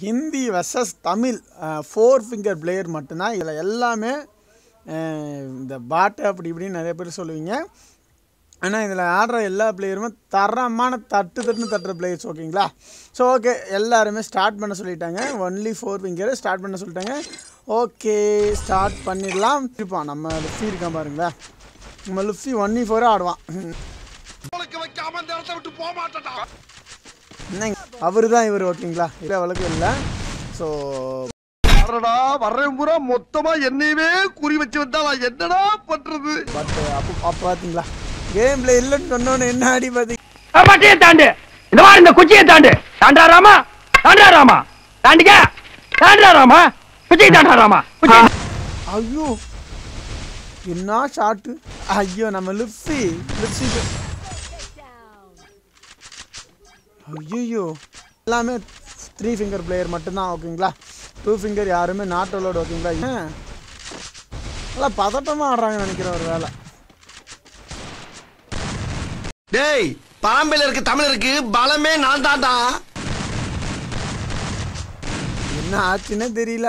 Hindi versus Tamil four finger player மட்டும்தான் இதில் எல்லாமே அஹ், இந்த பாட்டு அப்படி இப்படின்னு நிறைய பேர் சொல்லுவீங்க ஆனால் இதில் ஆடுற எல்லா பிளேயருமே தரமான தட்டு தட்டுன்னு தட்டுற பிளேயர்ஸ் ஓகேங்களா ஸோ ஓகே எல்லாருமே ஸ்டார்ட் பண்ண சொல்லிட்டாங்க ஒன்லி ஃபோர் ஃபிங்கர் ஸ்டார்ட் பண்ண சொல்லிட்டாங்க ஓகே ஸ்டார்ட் பண்ணிடலாம் இருப்பான் நம்ம லுஃபி இருக்கான் பாருங்களா நம்ம லுஃபி ஒன்லி ஃபோராக ஆடுவான் என்னங்க அவர் தான் இவர் ஓகேங்களா இல்லை வழக்கம் இல்லை ஸோ அடடா வர்றேன் பூரா மொத்தமா என்னையவே குறி வச்சு வந்தா நான் என்னடா பண்றது பட் அப்போ அப்போ பார்த்தீங்களா கேமில் இல்லைன்னு சொன்னோன்னே என்ன ஆடி பார்த்தீங்க மட்டையை தாண்டு இந்த மாதிரி இந்த குச்சியை தாண்டு தாண்டா ராமா தாண்டா ராமா தாண்டிக்க தாண்டா ராமா குச்சியை தாண்டா ராமா குச்சி ஐயோ என்ன ஷாட்டு ஐயோ நம்ம லுஃபி லுஃபி ஐயோ எல்லாமே த்ரீ ஃபிங்கர் பிளேயர் மட்டும்தான் ஓகேங்களா டூ ஃபிங்கர் யாருமே நாட் அலோடு ஓகேங்களா ஏன் நல்லா பதட்டமாக ஆடுறாங்கன்னு நினைக்கிறேன் ஒரு வேலை டேய் பாம்பேல இருக்கு தமிழருக்கு பலமே நான் தான்டா என்ன ஆச்சுன்னே தெரியல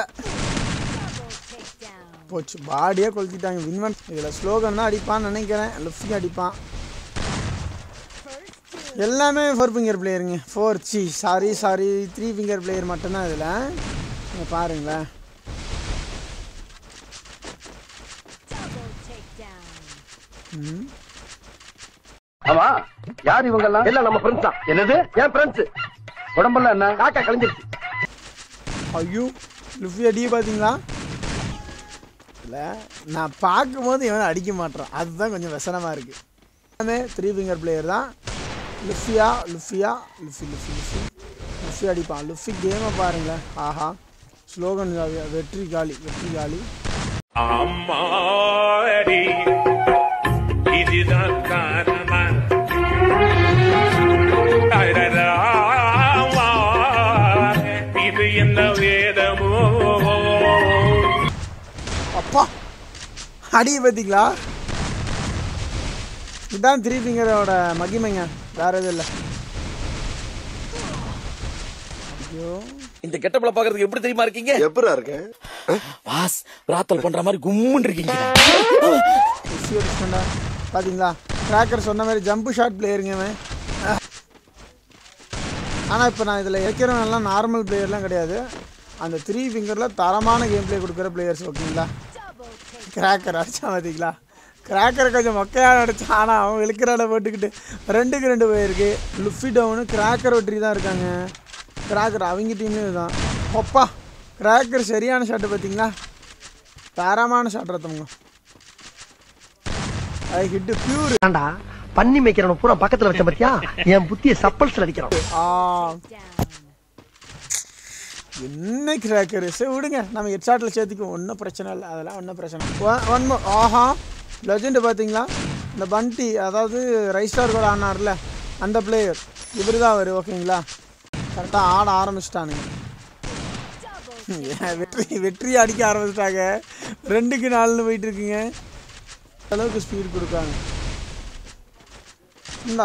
போச்சு பாடியே கொளுத்திட்டாங்க வின்வன் இதில் ஸ்லோகன் தான் அடிப்பான்னு நினைக்கிறேன் லுஃப்டி அடிப்பான் எல்லாமே ஃபோர் ஃபிங்கர் பிளேயருங்க ஃபோர் சி sorry sorry three finger player மட்டும்தான் இதில் இங்க பாருங்களேன் ம் ஆமா யார் இவங்க எல்லாம் எல்லாம் நம்ம ஃப்ரெண்ட்ஸ் தான் என்னது என் ஃப்ரெண்ட்ஸ் உடம்பெல்லாம் என்ன காக்கா கலைஞ்சிருச்சு ஐயோ லுஃபி அடிய பார்த்தீங்களா இல்லை நான் பார்க்கும்போது இவன் அடிக்க மாட்றான் அதுதான் கொஞ்சம் விசனமாக இருக்குது எல்லாமே த்ரீ ஃபிங்கர் பிளேயர் தான் லுஃபியா லுஃபியா லுஃபி லுஃபி லுஃபி லுஃபி அடிப்பான் லுஃபி கேமை பாருங்களேன் ஆஹா ஸ்லோகன் வெற்றி காலி வெற்றி காலி அம்மாடி இதுதான் காரணமா அடராமா, இது என்ன வேதமோ அப்பா அடிய பார்த்தீங்களா இதுதான் த்ரீ ஃபிங்கரோட மகிமைங்க வேற எதுவும் இல்லை ஐயோ இந்த கெட்டப்ல பாக்குறதுக்கு எப்படி தெரியுமா இருக்கீங்க எப்படா இருக்கேன் பாஸ் பிரார்த்தல் பண்ற மாதிரி கும்முன்னு இருக்கீங்க ருசி அடிச்சுட்டா பார்த்தீங்களா கிராக்கர் சொன்ன மாதிரி ஜம்பு ஷாட் பிளேயருங்க இவன் ஆனால் இப்போ நான் இதில் வைக்கிறவன் எல்லாம் நார்மல் பிளேயர்லாம் கிடையாது அந்த த்ரீ ஃபிங்கரில் தரமான கேம் ப்ளே கொடுக்குற பிளேயர்ஸ் ஓகேங்களா கிராக்கர் அடிச்சான் பார்த்தீங்களா கிராக்கர் கொஞ்சம் மொக்கையாக அடிச்சான் ஆனால் அவன் இழுக்கிறாட போட்டுக்கிட்டு ரெண்டுக்கு ரெண்டு போயிருக்கு லுஃபி டவுனு கிராக்கர் வெற்றி தான் இருக்காங்க கிராக்கர் அவங்க டீம்லேயும் இதுதான் ஒப்பா கிராக்கர் சரியான ஷாட்டு பார்த்தீங்களா தரமான ஷாட் ரத்தவங்க அது ஹிட்டு பியூர் ஏண்டா பண்ணி மேய்க்கிறவன பூரா பக்கத்துல வச்ச பத்தியா என் புத்திய சப்பல்ஸ்ல அடிக்கிறான் ஆ என்ன கிராக்கர் சரி விடுங்க நம்ம ஹெட்ஷாட்டில் சேர்த்துக்குவோம் ஒன்றும் பிரச்சனை இல்லை அதெல்லாம் ஒன்றும் பிரச்சனை ஒன் ஒன் மோ ஆஹா லெஜெண்டு பார்த்தீங்களா இந்த பண்டி அதாவது ரைஸ்டார் கூட ஆனார்ல அந்த பிளேயர் இவர் தான் அவர் ஓகேங்களா கரெக்டாக ஆட ஆரம்பிச்சிட்டானுங்க ஏன் வெற்றி வெற்றி அடிக்க ஆரம்பிச்சிட்டாங்க ரெண்டுக்கு நாலுன்னு போயிட்டு இருக்குங்க அந்த அளவுக்கு ஸ்பீடு கொடுக்காங்க இந்தா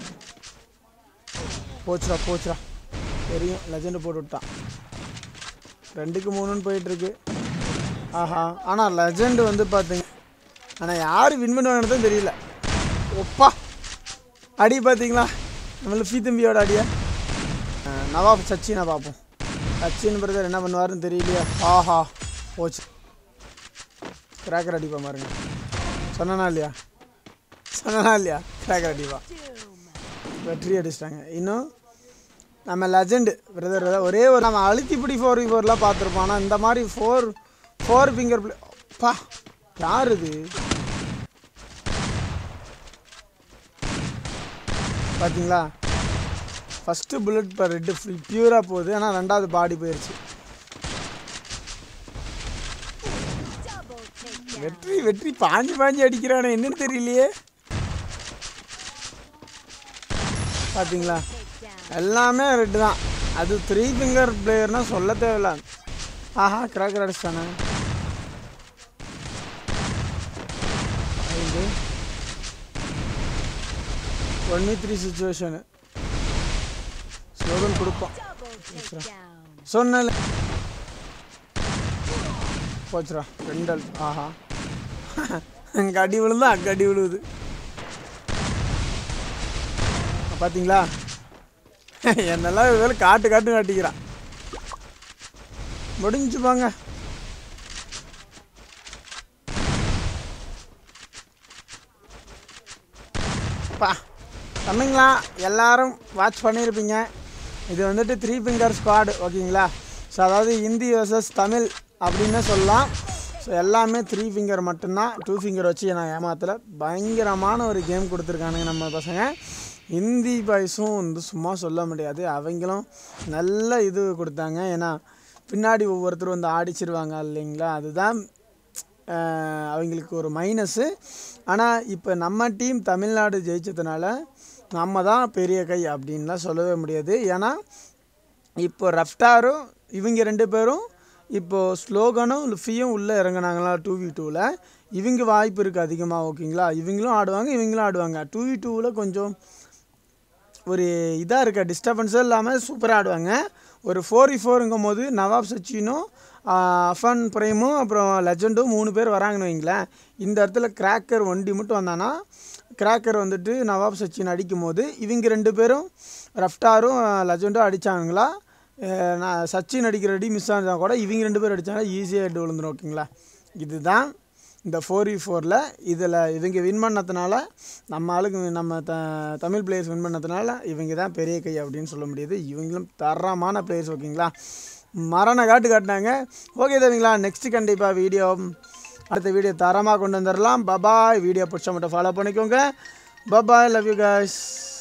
போச்சுடா போச்சுடா தெரியும் லெஜெண்டு போட்டு விட்டான் ரெண்டுக்கு மூணுன்னு போயிட்டு இருக்கு ஆஹா ஆனால் லெஜெண்டு வந்து பார்த்தீங்க ஆனால் யார் வின் பண்ணுவாங்கன்னு தான் தெரியல ஒப்பா அடி பார்த்தீங்களா நம்ம லுஃபி தம்பியோட அடியா அஹ், நவாப் சச்சினை பார்ப்போம் சச்சின் பிரதர் என்ன பண்ணுவாருன்னு தெரியலையா ஆஹா போச்சு கிராக்கர் அடிப்பா பாருங்க சொன்னனா இல்லையா சொன்னனா இல்லையா கிராக்கர் அடிப்பா வெற்றி அடிச்சிட்டாங்க இன்னும் நம்ம லெஜெண்டு பிரதர் ஒரே ஒரு நம்ம அழுத்தி பிடி ஃபோர் ஃபோர்லாம் பார்த்துருப்போம் ஆனால் இந்த மாதிரி ஃபோர் ஃபோர் ஃபிங்கர் பிளே பா யார் இது பார்த்தீங்களா ஃபஸ்ட்டு புல்லட் இப்போ ரெட்டு ஃபுல் பியூராக போகுது ஆனால் ரெண்டாவது பாடி போயிடுச்சு வெற்றி வெற்றி பாஞ்சு பாஞ்சு அடிக்கிறானே என்னன்னு தெரியலையே பார்த்தீங்களா எல்லாமே ரெட்டு தான் அது த்ரீ ஃபிங்கர் பிளேயர்னா சொல்ல தேவையில்ல ஆஹா கிராக்கர் அடிச்சிட்டானே ஐந்து ஒன் த்ரீ சுச்சுவேஷனு ஸ்லோகன் கொடுப்போம் சொன்னல போச்சுடா ரெண்டல் ஆஹா இங்கே அடி விழுந்தா அங்கே அடி விழுவுது பார்த்தீங்களா என்னெல்லாம் வேலை காட்டு காட்டு காட்டிக்கிறான் முடிஞ்சு போங்க பா தம்பிங்களா எல்லாரும் வாட்ச் பண்ணியிருப்பீங்க இது வந்துட்டு த்ரீ ஃபிங்கர் ஸ்குவாடு ஓகேங்களா ஸோ அதாவது ஹிந்தி வர்சஸ் தமிழ் அப்படின்னு சொல்லலாம் ஸோ எல்லாமே த்ரீ ஃபிங்கர் மட்டும்தான் டூ ஃபிங்கர் வச்சு நான் ஏமாத்தல பயங்கரமான ஒரு கேம் கொடுத்துருக்கானுங்க நம்ம பசங்க ஹிந்தி பாய்ஸும் வந்து சும்மா சொல்ல முடியாது அவங்களும் நல்ல இது கொடுத்தாங்க ஏன்னா பின்னாடி ஒவ்வொருத்தரும் வந்து ஆடிச்சிருவாங்க இல்லைங்களா அதுதான் அஹ் அவங்களுக்கு ஒரு மைனஸு ஆனால் இப்போ நம்ம டீம் தமிழ்நாடு ஜெயிச்சதுனால நம்ம தான் பெரிய கை அப்படின்லாம் சொல்லவே முடியாது ஏன்னா இப்போ ரஃப்டாரும் இவங்க ரெண்டு பேரும் இப்போது ஸ்லோகனும் லுஃபியும் உள்ளே இறங்குனாங்களா டூ வி டூவில் இவங்க வாய்ப்பு இருக்குது அதிகமாக ஓகேங்களா இவங்களும் ஆடுவாங்க இவங்களும் ஆடுவாங்க டூ வி டூவில் கொஞ்சம் ஒரு இதாக இருக்க டிஸ்டர்பன்ஸும் இல்லாமல் சூப்பராக ஆடுவாங்க ஒரு ஃபோர் ஃபோருங்கும் போது நவாப் சச்சினும் அஃபன் பிரேமும் அப்புறம் லெஜண்டும் மூணு பேர் வராங்கன்னு வைங்களேன் இந்த இடத்துல கிராக்கர் வண்டி மட்டும் வந்தானா கிராக்கர் வந்துட்டு நவாப் சச்சின் அடிக்கும் போது இவங்க ரெண்டு பேரும் ரஃப்டாரும் லெஜண்டும் அடித்தாங்களா நான் சச்சின் அடிக்கிற அடி மிஸ் ஆனதா கூட இவங்க ரெண்டு பேரும் அடித்தாங்க ஈஸியாக ஹெட் விழுந்துரும் ஓகேங்களா இதுதான் இந்த ஃபோர் வி ஃபோரில் இதில் இவங்க வின் பண்ணதுனால நம்ம ஆளுக்கு நம்ம த தமிழ் பிளேயர்ஸ் வின் பண்ணதுனால இவங்க தான் பெரிய கை அப்படின்னு சொல்ல முடியுது இவங்களும் தரமான பிளேயர்ஸ் ஓகேங்களா மரண காட்டு காட்டினாங்க ஓகே தம்பிங்களா நெக்ஸ்ட் கண்டிப்பாக வீடியோ அடுத்த வீடியோ தரமாக கொண்டு வந்துடலாம் பபாய் வீடியோ பிடிச்ச மட்டும் ஃபாலோ பண்ணிக்கோங்க பபாய் லவ் யூ guys